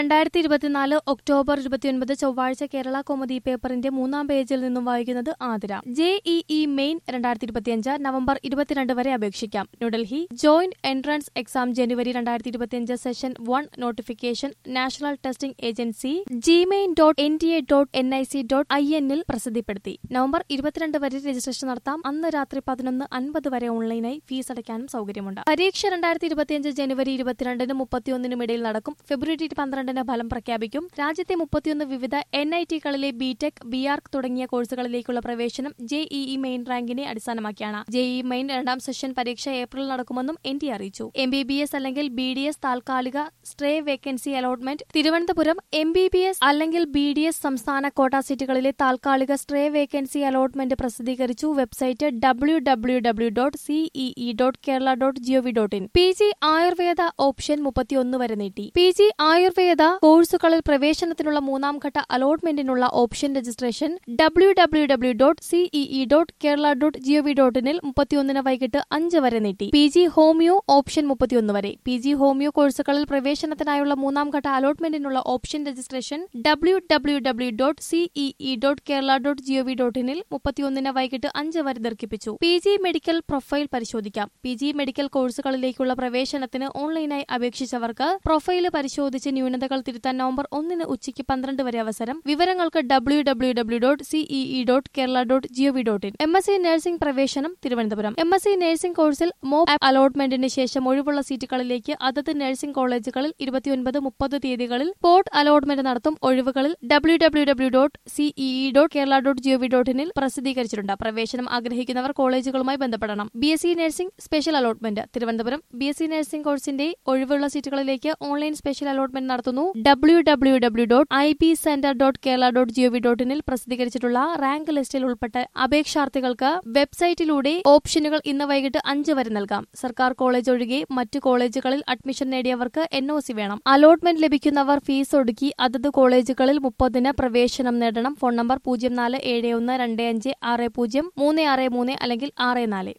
രണ്ടായിരത്തി ഇരുപത്തിനാല് ഒക്ടോബർ ഇരുപത്തിയൊൻപത് ചൊവ്വാഴ്ച കേരള കോമഡി പേപ്പറിന്റെ മൂന്നാം പേജിൽ നിന്നും വായിക്കുന്നത് Athira J E E main രണ്ടായിരത്തി ഇരുപത്തിയഞ്ച് നവംബർ ഇരുപത്തിരണ്ട് വരെ അപേക്ഷിക്കാം ന്യൂഡൽഹി ജോയിന്റ് എൻട്രൻസ് എക്സാം ജനുവരി രണ്ടായിരത്തി ഇരുപത്തിയഞ്ച് session one notification national testing agency JEE main dot N T A dot N I C dot I എന്നിൽ പ്രസിദ്ധപ്പെടുത്തി നവംബർ ഇരുപത്തിരണ്ട് വരെ രജിസ്ട്രേഷൻ നടത്താം അന്ന് രാത്രി പതിനൊന്ന് അൻപത് വരെ ഓൺലൈനായി ഫീസ് അടയ്ക്കാനും സൗകര്യമുണ്ട് പരീക്ഷ രണ്ടായിരത്തി ഇരുപത്തിയഞ്ച് ജനുവരി ഇരുപത്തിരണ്ടിനും മുപ്പത്തിയൊന്നിനും ഇടയിൽ നടക്കും ഫെബ്രുവരി പന്ത്രണ്ടിന് ഫലം പ്രഖ്യാപിക്കും രാജ്യത്തെ മുപ്പത്തിയൊന്ന് വിവിധ എൻ ഐ ടികളിലെ ബിടെക് ബി ആർക്ക് തുടങ്ങിയ കോഴ്സുകളിലേക്കുള്ള പ്രവേശനം ജെഇഇ മെയിൻ റാങ്കിനെ അടിസ്ഥാനമാക്കിയാണ് ജെഇ മെയിൻ രണ്ടാം സെഷൻ പരീക്ഷ ഏപ്രിൽ നടക്കുമെന്നും എൻ ടി അറിയിച്ചു എം ബി ബി എസ് അല്ലെങ്കിൽ ബി ഡി എസ് താൽക്കാലിക stray vacancy allotment Thiruvananthapuram M B B S അല്ലെങ്കിൽ ബി ഡി എസ് സംസ്ഥാന കോട്ട സീറ്റുകളിലെ താൽക്കാലിക സ്ട്രേ വേക്കൻസി അലോട്ട്മെന്റ് പ്രസിദ്ധീകരിച്ചു website W W W dot CEE dot Kerala dot gov dot in P G Ayurveda option മുപ്പത്തിയൊന്ന് വരെ നീട്ടി P G Ayurveda കോഴ്സുകളിൽ പ്രവേശനത്തിനുള്ള മൂന്നാം ഘട്ട അലോട്ട്മെന്റിനുള്ള option registration W W W dot CEE dot Kerala dot gov dot ഇനിൽ മുപ്പത്തിയൊന്നിന് വൈകിട്ട് അഞ്ച് വരെ നീട്ടി പി ജി ഹോമിയോ ഓപ്ഷൻ മുപ്പത്തിയൊന്ന് വരെ പി ജി ഹോമിയോ കോഴ്സുകളിൽ പ്രവേശനത്തിനായുള്ള മൂന്നാം ഘട്ട അലോട്ട്മെന്റിനുള്ള option registration W W W dot CEE dot Kerala dot gov dot ഇനിൽ മുപ്പത്തിയൊന്നിന് വൈകിട്ട് അഞ്ച് വരെ ദീർഘിപ്പിച്ചു പി ജി മെഡിക്കൽ പ്രൊഫൈൽ പരിശോധിക്കാം പി ജി മെഡിക്കൽ കോഴ്സുകളിലേക്കുള്ള പ്രവേശനത്തിന് ഓൺലൈനായി അപേക്ഷിച്ചവർക്ക് പ്രൊഫൈല് പരിശോധിച്ച് ന്യൂനതകൾ തിരുത്താൻ നവംബർ ഒന്നിന് ഉച്ചയ്ക്ക് പന്ത്രണ്ട് വരെ അവസരം വിവരങ്ങൾക്ക് W W W dot CEE dot Kerala dot gov dot in M S C nursing പ്രവേശനം Thiruvananthapuram M S C nursing കോഴ്സിൽ മോപ്പ് അലോട്ട്മെന്റിന് ശേഷം ഒഴിവുള്ള സീറ്റുകളിലേക്ക് അതത് നഴ്സിംഗ് കോളേജുകളിൽ ഇരുപത്തിയൊൻപത് മുപ്പത് തീയതികളിൽ സ്പോട്ട് അലോട്ട്മെന്റ് നടത്തും ഒഴിവുകളിൽ W W W dot CEE dot Kerala dot gov dot ഇനിൽ പ്രസിദ്ധീകരിച്ചിട്ടുണ്ട് പ്രവേശനം ആഗ്രഹിക്കുന്നവർ കോളേജുകളുമായി ബന്ധപ്പെടണം B S C nursing special allotment Thiruvananthapuram B S C nursing കോഴ്സിന്റെ ഒഴിവുള്ള സീറ്റുകളിലേക്ക് ഓൺലൈൻ സ്പെഷ്യൽ അലോട്ട്മെന്റ് നടത്തുന്നു W W W dot I P centre dot Kerala dot gov dot ഇനിൽ പ്രസിദ്ധീകരിച്ചിട്ടുള്ള റാങ്ക് ലിസ്റ്റിൽ ഉൾപ്പെട്ട അപേക്ഷാർത്ഥികൾക്ക് വെബ്സൈറ്റിലൂടെ ഓപ്ഷനുകൾ ഇന്ന് വൈകിട്ട് അഞ്ച് വരെ നൽകാം സർക്കാർ കോളേജ് ഒഴികെ മറ്റു കോളേജുകളിൽ അഡ്മിഷൻ നേടിയവർക്ക് എൻ ഒ സി വേണം അലോട്ട്മെന്റ് ലഭിക്കുന്നവർ ഫീസ് ഒടുക്കി അതത് കോളേജുകളിൽ മുപ്പതിന് പ്രവേശനം നേടണം ഫോൺ നമ്പർ പൂജ്യം നാല് ഏഴ് ഒന്ന് രണ്ട് അഞ്ച് ആറ് പൂജ്യം മൂന്ന് ആറ് മൂന്ന് അല്ലെങ്കിൽ ആറ് നാല്